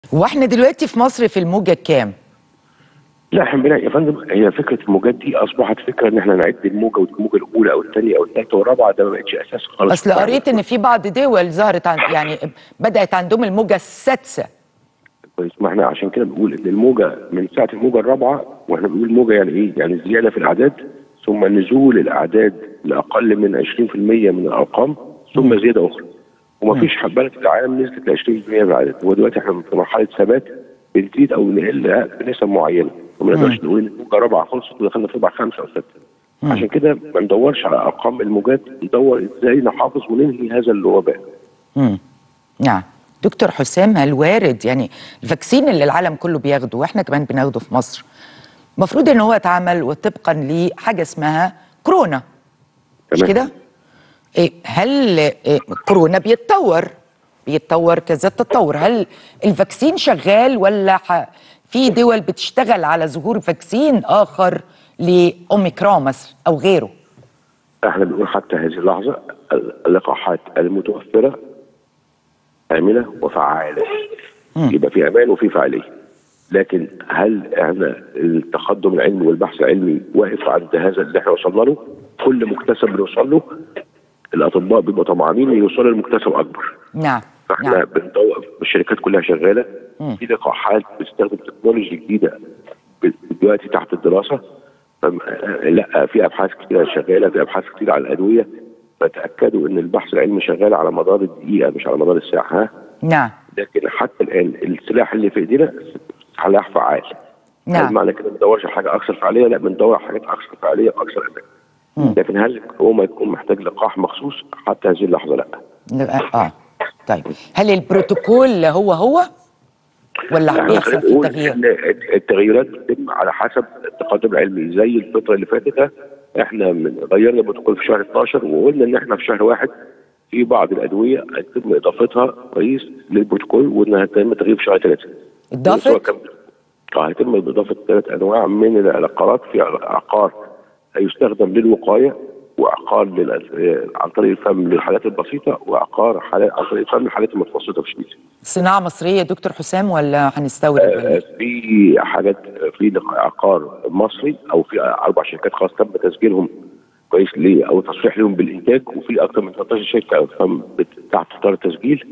واحنا دلوقتي في مصر في الموجة كام؟ لا احنا بنلاقي يا فندم هي فكره الموجات دي اصبحت فكره ان احنا نعد الموجه والموجه الاولى او الثانيه او الثالثه والرابعه ده ما بقتش اساس خالص اصل قريت ان في بعض دول ظهرت عن يعني بدأت عندهم الموجة السادسة كويس ما احنا عشان كده بنقول ان الموجه من ساعه الموجه الرابعه واحنا بنقول موجه يعني ايه؟ يعني زياده في الاعداد ثم نزول الاعداد لاقل من 20% من الارقام ثم زياده اخرى ومفيش بلد في العالم نزلت ل 20% من الاعداد هو دلوقتي احنا في مرحله ثبات بنزيد او نقل بنسب معينه وما نقدرش نقول ان الموجه رابعه خلصت ودخلنا في ربع خمسه او سته عشان كده ما ندورش على ارقام الموجات ندور ازاي نحافظ وننهي هذا الوباء امم نعم دكتور حسام هل وارد يعني الفاكسين اللي العالم كله بياخده واحنا كمان بناخده في مصر المفروض ان هو اتعمل وطبقا لحاجه اسمها كورونا مش تمام. كده؟ إيه هل إيه كورونا بيتطور بيتطور كذا تطور هل الفاكسين شغال ولا ح... في دول بتشتغل على ظهور فاكسين اخر لاوميكرون مثلا او غيره احنا بنقول حتى هذه اللحظه اللقاحات المتوفره امنه وفعاله يبقى في امان وفي فعاليه لكن هل احنا التقدم العلمي والبحث العلمي واقف عند هذا اللي احنا وصلنا له كل مكتسب بنوصل له الاطباء بيبقوا طمعانين يوصلوا لمكتسب اكبر نعم فاحنا نعم بندور الشركات كلها شغاله في لقاحات بتستخدم تكنولوجي جديده ب- دلوقتي تحت الدراسه فم- لا في ابحاث كتيره شغاله في ابحاث كتيره على الادويه فتاكدوا ان البحث العلمي شغال على مدار الدقيقه مش على مدار الساعه ها نعم لكن حتى الان السلاح اللي في ايدينا سلاح فعال نعم. هل معنى كده ما بندورش على حاجه اكثر فعاليه لا بندور على حاجات اكثر فعاليه واكثر امان لكن هل هو ما يكون محتاج لقاح مخصوص حتى هذه اللحظه لا نبقى- اه طيب هل البروتوكول هو هو ولا احنا بيحصل خلينا في نقول تغيير؟ ان التغييرات بتتم على حسب التقدم العلمي زي الفتره اللي فاتت احنا من غيرنا البروتوكول في شهر 12 وقلنا ان احنا في شهر واحد في بعض الادويه هيتم اضافتها كويس للبروتوكول وانها هيتم تغيير في شهر ثلاثه. اتضافت؟ سواء كان- اه هيتم اضافه ثلاث انواع من العقارات في عقار هيستخدم للوقايه وعقار لل... عن طريق الفم للحالات البسيطه وعقار حالات عن طريق الفم للحالات المتوسطه في الشديد. صناعة مصرية يا دكتور حسام ولا هنستورد ولا إيه؟ في حاجات في عقار مصري او في اربع شركات خلاص تم تسجيلهم كويس ليه او تصريح لهم بالانتاج وفي اكثر من 13 شركه فم بت- تحت اطار التسجيل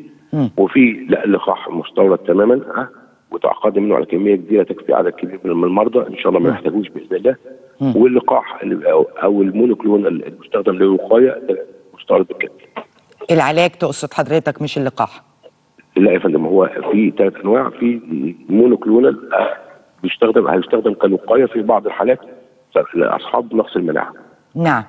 وفي لا لقاح مستورد تماما ها وتعقد منه على كميه كبيره تكفي عدد كبير من المرضى ان شاء الله ما يحتاجوش باذن الله واللقاح اللي- او, أو المونوكلون المستخدم للوقايه ده مستورد بالكامل العلاج تقصد حضرتك مش اللقاح لا يا فندم هو في ثلاث انواع في مونوكلونال آه، بيستخدم هيستخدم كوقايه في بعض الحالات لاصحاب نقص المناعه نعم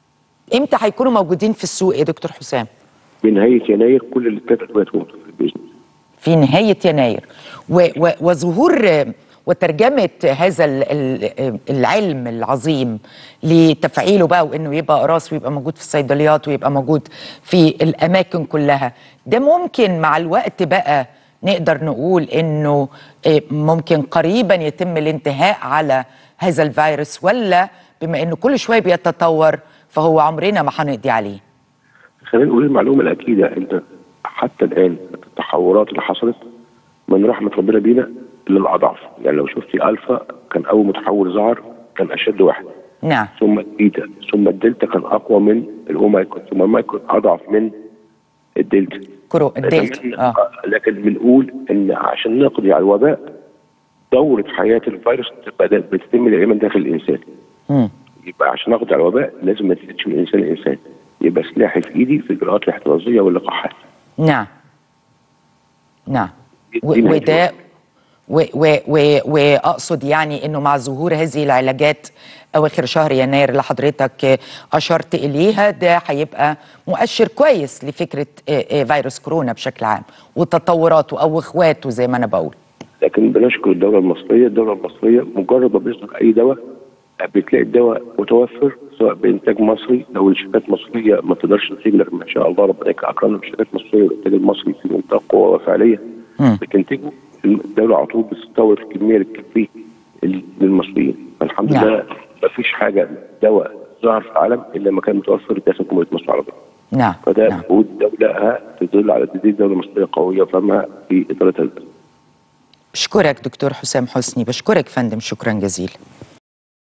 امتى هيكونوا موجودين في السوق يا دكتور حسام؟ من نهايه يناير كل الثلاث ادويه تكون متوفرة باذن الله في نهاية يناير و و وظهور آه، وترجمة هذا ال- ال- العلم العظيم لتفعيله بقى وانه يبقى قراص ويبقى موجود في الصيدليات ويبقى موجود في الاماكن كلها ده ممكن مع الوقت بقى نقدر نقول انه آه، ممكن قريبا يتم الانتهاء على هذا الفيروس ولا بما انه كل شوية بيتطور فهو عمرنا ما هنقضي عليه خلينا نقول المعلومه الاكيده ان حتى الان التحورات اللي حصلت من رحمه ربنا بينا للاضعاف يعني لو شفتي الفا كان اول متحور ظهر كان اشد واحد نعم ثم البيتا ثم الدلتا كان اقوى من الاوميكرون ثم المايكرون اضعف من الدلتا كرو الدلتا لكن- اه لكن بنقول ان عشان نقضي على الوباء دوره حياه الفيروس تبقى دا- بتتم دائما داخل الانسان مم. يبقى عشان اقضي على الوباء لازم ما تزيدش من انسان لانسان يبقى سلاحي في ايدي في الاجراءات الاحترازيه واللقاحات نعم نعم و- دي نهاية وده الوقت. و- و- و- واقصد يعني انه مع ظهور هذه العلاجات اواخر شهر يناير اللي حضرتك اشرت اليها ده هيبقى مؤشر كويس لفكره آه، آه، فيروس كورونا بشكل عام وتطوراته او اخواته زي ما انا بقول لكن بنشكر الدوله المصريه، الدوله المصريه مجرد ما بيصدر اي دواء بتلاقي الدواء متوفر سواء بانتاج مصري لو الشركات المصريه ما تقدرش تنتج لك ما شاء الله ربنا اكرمنا بالشركات المصريه والانتاج المصري في منطقه قوه وفعاليه مم. بتنتجه الدوله على طول بتستورد الكميه اللي تكفيه للمصريين فالحمد نعم. لله ما فيش حاجه دواء ظهر في العالم الا لما كان متوفر داخل جمهوريه مصر العربيه نعم فده نعم مجهود دوله تدل على تدريب دوله مصريه قويه وفهمها في اداره الازمه بشكرك دكتور حسام حسني بشكرك فندم شكرا جزيلا